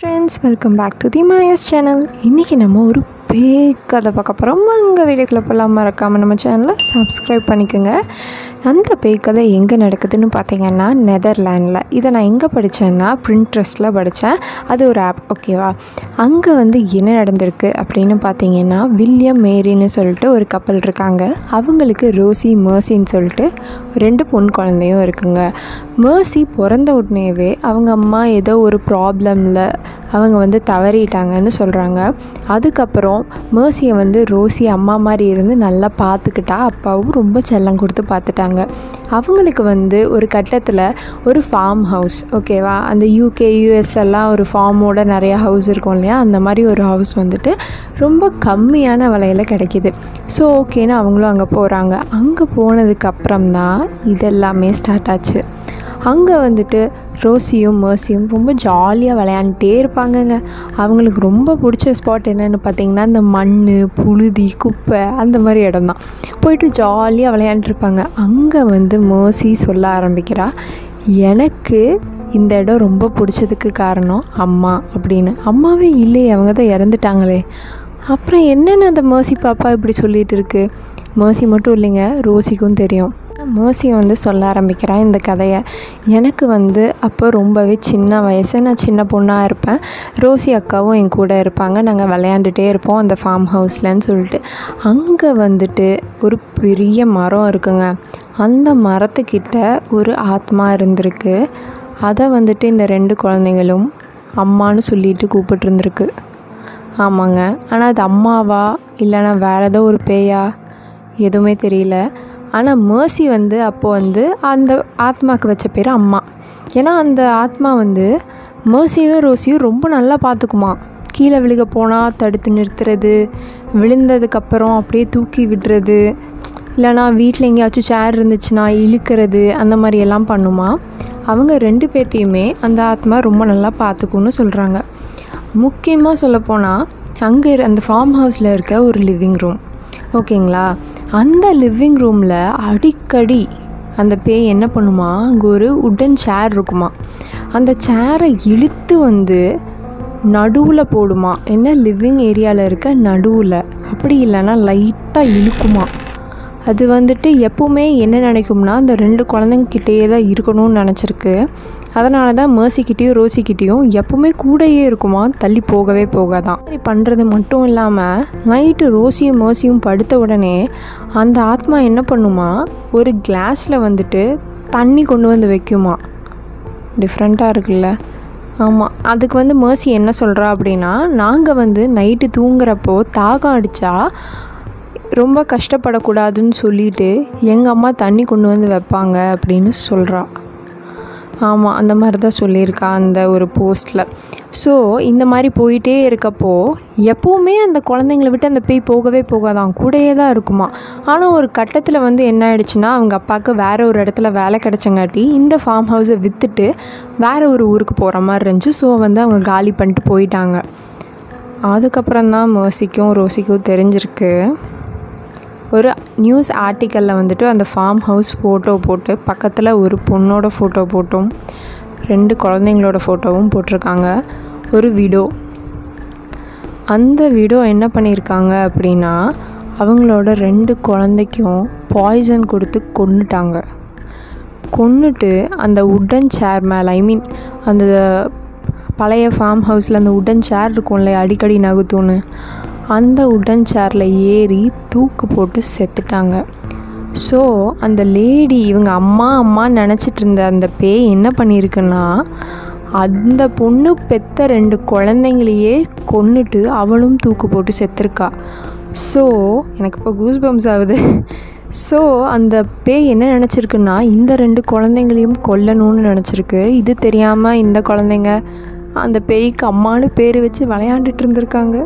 friends welcome back to the மாயஸ் channel இன்றைக்கி நம்ம ஒரு பேய் கதை பார்க்க போகிறோம் அங்கே வீடியோக்குள்ள போகலாம் மறக்காமல் நம்ம சேனலை சப்ஸ்கிரைப் பண்ணிக்கோங்க அந்த பேய் கதை எங்கே நடக்குதுன்னு பார்த்தீங்கன்னா நெதர்லாண்டில் இதை நான் எங்கே படித்தேன்னா பிரிண்ட்ரெஸ்ட்டில் படித்தேன் அது ஒரு ஆப் ஓகேவா அங்கே வந்து என்ன நடந்திருக்கு அப்படின்னு பார்த்தீங்கன்னா வில்லியம் மேரின்னு சொல்லிட்டு ஒரு கப்பல் இருக்காங்க அவங்களுக்கு ரோசி மேர்சின்னு சொல்லிட்டு ரெண்டு பொன் குழந்தையும் இருக்குங்க மேர்சி பிறந்த உடனேவே அவங்க அம்மா ஏதோ ஒரு ப்ராப்ளமில் அவங்க வந்து தவறிட்டாங்கன்னு சொல்கிறாங்க அதுக்கப்புறம் மேர்சியை வந்து ரோசி அம்மா மாதிரி இருந்து நல்லா பார்த்துக்கிட்டா அப்பாவும் ரொம்ப செல்லம் கொடுத்து பார்த்துட்டாங்க அவங்களுக்கு வந்து ஒரு கட்டத்தில் ஒரு ஃபார்ம் ஹவுஸ் ஓகேவா அந்த யூகே யூஎஸ்லலாம் ஒரு ஃபார்மோட நிறைய ஹவுஸ் இருக்கும் இல்லையா அந்த மாதிரி ஒரு ஹவுஸ் வந்துட்டு ரொம்ப கம்மியான விலையில் கிடைக்கிது ஸோ ஓகேன்னு அவங்களும் அங்கே போகிறாங்க அங்கே போனதுக்கப்புறம் தான் இதெல்லாமே ஸ்டார்ட் ஆச்சு அங்கே வந்துட்டு ரோசியும் மேர்சியும் ரொம்ப ஜாலியாக விளையாண்டுட்டே இருப்பாங்கங்க அவங்களுக்கு ரொம்ப பிடிச்ச ஸ்பாட் என்னென்னு பார்த்தீங்கன்னா இந்த மண் புழுதி குப்பை அந்த மாதிரி இடம் தான் போயிட்டு ஜாலியாக விளையாண்டுருப்பாங்க அங்கே வந்து மேர்சி சொல்ல ஆரம்பிக்கிறா எனக்கு இந்த இடம் ரொம்ப பிடிச்சதுக்கு காரணம் அம்மா அப்படின்னு அம்மாவே இல்லையே அவங்க தான் இறந்துட்டாங்களே அப்புறம் என்னென்ன அந்த மேர்சி பாப்பா இப்படி சொல்லிகிட்டு இருக்கு மேர்சி மட்டும் இல்லைங்க ரோசிக்கும் தெரியும் மேர்சி வந்து சொல்ல ஆரம்பிக்கிறேன் இந்த கதையை எனக்கு வந்து அப்போ ரொம்பவே சின்ன வயசு நான் சின்ன பொண்ணாக இருப்பேன் ரோசி அக்காவும் என் கூட இருப்பாங்க நாங்கள் விளையாண்டுட்டே இருப்போம் அந்த ஃபார்ம் ஹவுஸ்லன்னு சொல்லிட்டு அங்கே வந்துட்டு ஒரு பெரிய மரம் இருக்குங்க அந்த மரத்துக்கிட்ட ஒரு ஆத்மா இருந்திருக்கு அதை வந்துட்டு இந்த ரெண்டு குழந்தைங்களும் அம்மான்னு சொல்லிட்டு கூப்பிட்டு இருந்திருக்கு ஆமாங்க ஆனால் அது அம்மாவா இல்லைனா வேறு ஏதோ ஒரு பேயா எதுவுமே தெரியல ஆனால் மேர்சி வந்து அப்போது வந்து அந்த ஆத்மாவுக்கு வச்ச பேர் அம்மா ஏன்னா அந்த ஆத்மா வந்து மேர்சியும் ரோசியும் ரொம்ப நல்லா பார்த்துக்குமா கீழே விழுக போனால் தடுத்து நிறுத்துறது விழுந்ததுக்கப்புறம் அப்படியே தூக்கி விடுறது இல்லைனா வீட்டில் எங்கேயாச்சும் சேர் இருந்துச்சுன்னா இழுக்கிறது அந்த மாதிரி எல்லாம் பண்ணுமா அவங்க ரெண்டு பேர்த்தையுமே அந்த ஆத்மா ரொம்ப நல்லா பார்த்துக்குன்னு சொல்கிறாங்க முக்கியமாக சொல்லப்போனால் அங்கே அந்த ஃபார்ம் ஹவுஸில் இருக்க ஒரு லிவிங் ரூம் ஓகேங்களா அந்த லிவிங் ரூமில் அடிக்கடி அந்த பேய் என்ன பண்ணுமா அங்கே ஒரு உட்டன் சேர் இருக்குமா அந்த சேரை இழுத்து வந்து நடுவில் போடுமா என்ன லிவிங் ஏரியாவில் இருக்க நடுவில் அப்படி இல்லைன்னா லைட்டாக இழுக்குமா அது வந்துட்டு எப்போவுமே என்ன நினைக்கும்னா அந்த ரெண்டு குழந்தைங்கிட்டேயே தான் இருக்கணும்னு நினச்சிருக்கு அதனால தான் மேர்சிக்கிட்டேயும் ரோசிக்கிட்டேயும் எப்போவுமே கூடையே இருக்குமா தள்ளி போகவே போகாதான் இப்படி பண்ணுறது மட்டும் இல்லாமல் நைட்டு ரோசியும் மேர்சியும் படுத்த உடனே அந்த ஆத்மா என்ன பண்ணுமா ஒரு கிளாஸில் வந்துட்டு தண்ணி கொண்டு வந்து வைக்குமா டிஃப்ரெண்ட்டாக இருக்குல்ல ஆமாம் அதுக்கு வந்து மேர்சி என்ன சொல்கிறா அப்படின்னா நாங்கள் வந்து நைட்டு தூங்குறப்போ தாகம் அடித்தா ரொம்ப கஷ்டப்படக்கூடாதுன்னு சொல்லிட்டு எங்கள் அம்மா தண்ணி கொண்டு வந்து வைப்பாங்க அப்படின்னு சொல்கிறா ஆமாம் அந்த மாதிரி தான் சொல்லியிருக்கா அந்த ஒரு போஸ்ட்டில் ஸோ இந்த மாதிரி போயிட்டே இருக்கப்போ எப்போவுமே அந்த குழந்தைங்கள விட்டு அந்த பேய் போகவே போகாதான் கூடயே தான் இருக்குமா ஆனால் ஒரு கட்டத்தில் வந்து என்ன ஆயிடுச்சுன்னா அவங்க அப்பாவுக்கு வேறு ஒரு இடத்துல வேலை கிடச்சங்காட்டி இந்த ஃபார்ம் ஹவுஸை விற்றுட்டு வேறு ஒரு ஊருக்கு போகிற மாதிரி இருந்துச்சு ஸோ வந்து அவங்க காலி பண்ணிட்டு போயிட்டாங்க அதுக்கப்புறம் தான் மேர்சிக்கும் ரோசிக்கும் தெரிஞ்சிருக்கு ஒரு நியூஸ் ஆர்டிக்கலில் வந்துட்டு அந்த ஃபார்ம் ஹவுஸ் ஃபோட்டோ போட்டு பக்கத்தில் ஒரு பொண்ணோட ஃபோட்டோ போட்டும் ரெண்டு குழந்தைங்களோட ஃபோட்டோவும் போட்டிருக்காங்க ஒரு வீடோ அந்த வீடோ என்ன பண்ணியிருக்காங்க அப்படின்னா அவங்களோட ரெண்டு குழந்தைக்கும் பாய்சன் கொடுத்து கொன்னுட்டாங்க கொன்னுட்டு அந்த உட்டன் சேர் மேலே ஐ மீன் அந்த பழைய ஃபார்ம் ஹவுஸில் அந்த உட்டன் சேர் இருக்கும்ல அடிக்கடி நகுத்துன்னு அந்த உட்டன் சேரில் ஏறி தூக்கு போட்டு செத்துட்டாங்க ஸோ அந்த லேடி இவங்க அம்மா அம்மா நினச்சிட்டு இருந்த அந்த பேய் என்ன பண்ணியிருக்குன்னா அந்த பொண்ணு பெத்த ரெண்டு குழந்தைங்களையே கொன்னுட்டு அவளும் தூக்கு போட்டு செத்துருக்கா ஸோ எனக்கு இப்போ கூஸ் பம்ஸ் ஆகுது ஸோ அந்த பேய் என்ன நினச்சிருக்குன்னா இந்த ரெண்டு குழந்தைங்களையும் கொல்லணும்னு நினச்சிருக்கு இது தெரியாமல் இந்த குழந்தைங்க அந்த பேய்க்கு அம்மானு பேர் வச்சு விளையாண்டுட்டு இருந்திருக்காங்க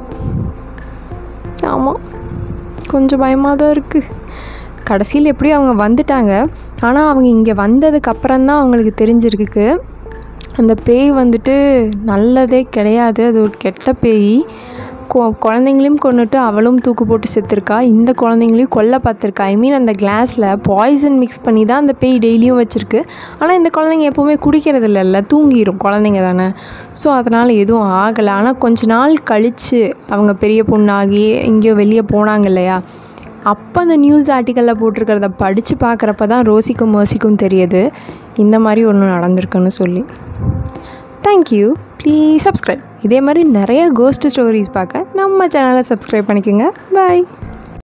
ஆமாம் கொஞ்சம் பயமாக தான் இருக்குது கடைசியில் எப்படியும் அவங்க வந்துட்டாங்க ஆனால் அவங்க இங்கே வந்ததுக்கப்புறம் தான் அவங்களுக்கு தெரிஞ்சிருக்கு அந்த பேய் வந்துட்டு நல்லதே கிடையாது அது ஒரு கெட்ட பேய் கொ- குழந்தைங்களையும் கொண்டுட்டு அவளும் தூக்கு போட்டு செத்துருக்கா இந்த குழந்தைங்களையும் கொல்ல பார்த்துருக்கா ஐ மீன் அந்த கிளாஸில் பாய்சன் மிக்ஸ் பண்ணி தான் அந்த பேய் டெய்லியும் வச்சுருக்கு ஆனால் இந்த குழந்தைங்க எப்போவுமே குடிக்கிறது இல்லைல்ல தூங்கிடும் குழந்தைங்க தானே ஸோ அதனால் எதுவும் ஆகலை ஆனால் கொஞ்ச நாள் கழித்து அவங்க பெரிய பொண்ணாகி எங்கேயோ வெளியே போனாங்க இல்லையா அப்போ அந்த நியூஸ் ஆர்டிக்கலில் போட்டிருக்கிறத படித்து பார்க்குறப்ப தான் ரோசிக்கும் மர்சிக்கும் தெரியுது இந்த மாதிரி ஒன்று நடந்திருக்குன்னு சொல்லி தேங்க்யூ ப்ளீஸ் சப்ஸ்கிரைப் இதே மாதிரி நிறைய கோஸ்ட் ஸ்டோரிஸ் பார்க்க நம்ம சேனலை சப்ஸ்கிரைப் பண்ணிக்கோங்க பாய்